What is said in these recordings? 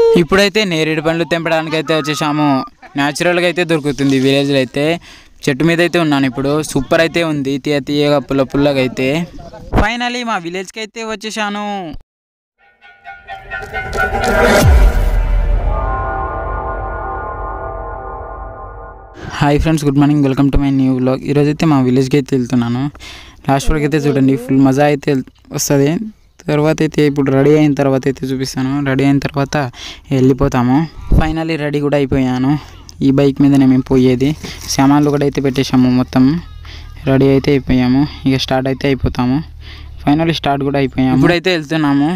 ఇప్పుడైతే నేరేడు పండ్లు తెంపడానికి అయితే వచ్చేసాము న్యాచురల్గా అయితే దొరుకుతుంది విలేజ్లో అయితే చెట్టు మీద అయితే ఉన్నాను ఇప్పుడు సూపర్ అయితే ఉంది తీయ తీయగా పుల్ల పుల్లగా అయితే ఫైనలీ మా విలేజ్కి అయితే వచ్చేసాను hi friends good morning welcome to my new vlog ఈరోజు అయితే మా విలేజ్కి అయితే వెళ్తున్నాను లాస్ట్ వరకు అయితే చూడండి ఫుల్ మజా అయితే వస్తుంది తర్వాత అయితే ఇప్పుడు రెడీ అయిన తర్వాత అయితే చూపిస్తాను రెడీ అయిన తర్వాత వెళ్ళిపోతాము ఫైనల్లీ రెడీ కూడా అయిపోయాను ఈ బైక్ మీదనే మేము పోయేది సామాన్లు కూడా అయితే పెట్టేశాము మొత్తం రెడీ అయితే అయిపోయాము ఇక స్టార్ట్ అయితే అయిపోతాము ఫైనల్లీ స్టార్ట్ కూడా అయిపోయాము ఇప్పుడైతే వెళ్తున్నాము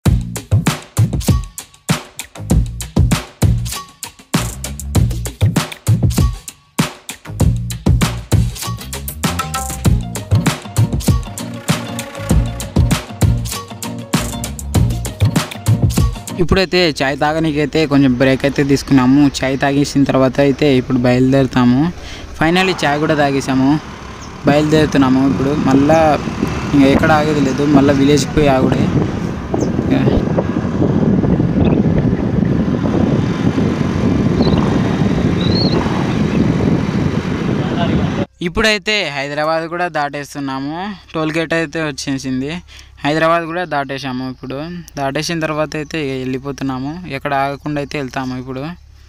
ఇప్పుడైతే చాయ్ తాగనీకైతే కొంచెం బ్రేక్ అయితే తీసుకున్నాము చాయ్ తాగేసిన తర్వాత అయితే ఇప్పుడు బయలుదేరుతాము ఫైనల్లీ చాయ్ కూడా తాగేసాము బయలుదేరుతున్నాము ఇప్పుడు మళ్ళా ఇంకా ఎక్కడ ఆగేది లేదు మళ్ళీ విలేజ్కి పోయి ఆగుడే ఇక ఇప్పుడైతే హైదరాబాద్ కూడా దాటేస్తున్నాము టోల్ గేట్ అయితే వచ్చేసింది హైదరాబాద్ కూడా దాటేసాము ఇప్పుడు దాటేసిన తర్వాత అయితే ఇక వెళ్ళిపోతున్నాము ఎక్కడ ఆగకుండా అయితే వెళ్తాము ఇప్పుడు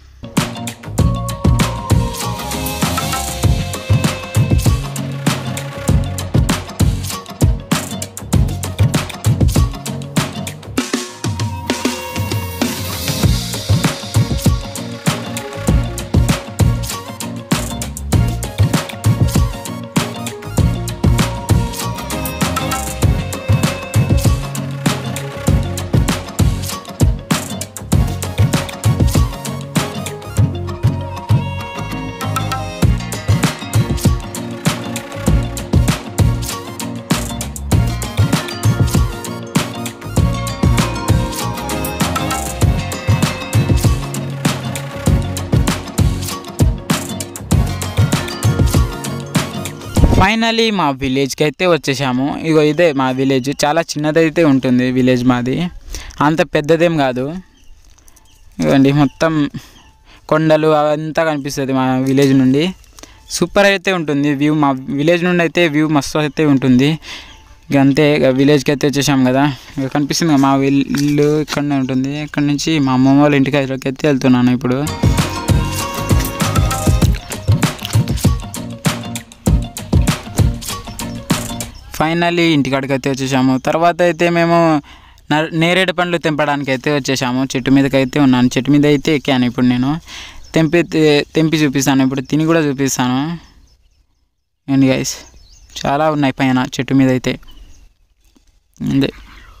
ఫైనలీ మా విలేజ్కి అయితే వచ్చేసాము ఇగో ఇదే మా విలేజ్ చాలా చిన్నదైతే ఉంటుంది విలేజ్ మాది అంత పెద్దదేం కాదు ఇవ్వండి మొత్తం కొండలు అవంతా కనిపిస్తుంది మా విలేజ్ నుండి సూపర్ అయితే ఉంటుంది వ్యూ మా విలేజ్ నుండి అయితే వ్యూ మస్తు అయితే ఉంటుంది ఇక అంతే ఇక విలేజ్కి అయితే వచ్చేసాం కదా ఇక కనిపిస్తుంది కదా మా ఇల్లు ఇక్కడనే ఉంటుంది ఇక్కడ నుంచి మా అమ్మమ్మ వాళ్ళ ఇంటికి అయితే వెళ్తున్నాను ఇప్పుడు ఫైనల్లీ ఇంటికాడికి అయితే వచ్చేసాము తర్వాత అయితే మేము న- నేరేడు పండ్లు తెంపడానికి అయితే వచ్చేసాము చెట్టు మీదకి అయితే ఉన్నాను చెట్టు మీద అయితే ఎక్కాను ఇప్పుడు నేను తెంపి తెంపి చూపిస్తాను ఇప్పుడు తిని కూడా చూపిస్తాను అండ్ గైస్ చాలా ఉన్నాయి పైన చెట్టు మీద అయితే అంతే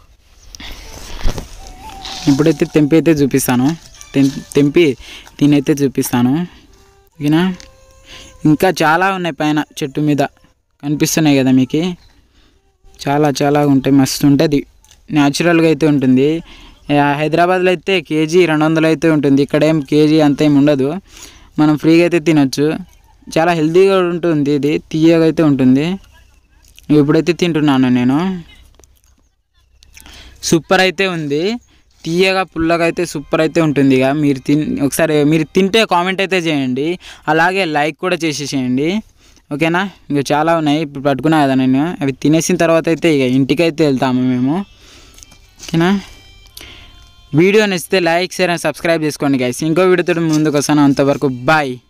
ఇప్పుడైతే తెంపి అయితే చూపిస్తాను తెం- తెంపి తినైతే చూపిస్తాను ఓకేనా ఇంకా చాలా ఉన్నాయి పైన చెట్టు మీద కనిపిస్తున్నాయి కదా మీకు చాలా చాలా ఉంటాయి మస్తు ఉంటుంది న్యాచురల్గా అయితే ఉంటుంది ఆ, హైదరాబాద్లో అయితే కేజీ రెండు వందలు అయితే ఉంటుంది ఇక్కడ ఏం కేజీ అంత ఏం ఉండదు మనం ఫ్రీగా అయితే తినొచ్చు చాలా హెల్తీగా ఉంటుంది ఇది తీయగా అయితే ఉంటుంది ఇప్పుడైతే తింటున్నాను నేను సూపర్ అయితే ఉంది తీయగా పుల్లగా అయితే సూపర్ అయితే ఉంటుంది ఇక మీరు తిన్ ఒకసారి మీరు తింటే కామెంట్ అయితే చేయండి అలాగే లైక్ కూడా చేసేసేయండి ఓకేనా ఇంకా చాలా ఉన్నాయి ఇప్పుడు పట్టుకున్నా కదా నేను అవి తినేసిన తర్వాత అయితే ఇక ఇంటికి అయితే వెళ్తాము మేము ఓకేనా వీడియో నచ్చితే లైక్ షేర్ అండ్ సబ్స్క్రైబ్ చేసుకోండి గైస్ ఇంకో వీడియోతో ముందుకు వస్తాను అంతవరకు బాయ్